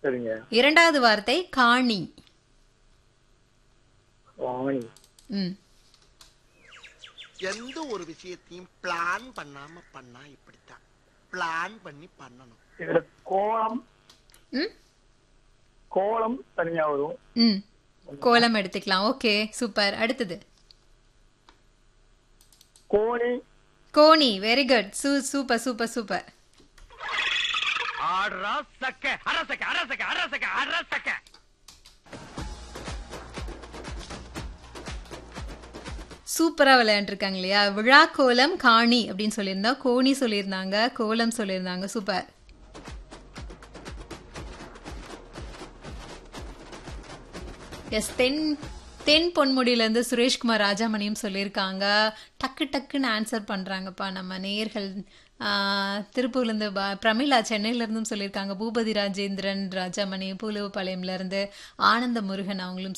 சரிங்க இரண்டாவது வார்த்தை காணி வாணி ம் எந்த ஒரு விஷயத்தையும் பிளான் பண்ணாம பண்ணா இப்படித்தான் பிளான் பண்ணி பண்ணணும் இதுல கோலம் ம் கோலம் தனியா வரும் ம் கோலம் எடுத்துக்கலாம் ஓகே சூப்பர் அடுத்தது கோணி கோணி வெரி குட் சூ சூப்பர் சூப்பர் சூப்பர் ஆடுறா சக்க அரசக்க அரசக்க அரசக்க அரசக்க சூப்பரா விளையாண்டுருக்காங்க இல்லையா விழா கோலம் காணி அப்படின்னு சொல்லியிருந்தா கோணி சொல்லியிருந்தாங்க கோலம் சொல்லியிருந்தாங்க சூப்பர் எஸ் தென் தென் பொன்முடியிலேருந்து சுரேஷ்குமார் ராஜாமணியும் சொல்லியிருக்காங்க டக்கு டக்குன்னு ஆன்சர் பண்ணுறாங்கப்பா நம்ம நேயர்கள் ஆஹ், திருப்பூர்லேருந்து ப பிரமிளா சென்னையிலேருந்தும் சொல்லியிருக்காங்க பூபதி ராஜேந்திரன் ராஜாமணி பூலுவப்பாளையம்லேருந்து ஆனந்த முருகன் அவங்களும்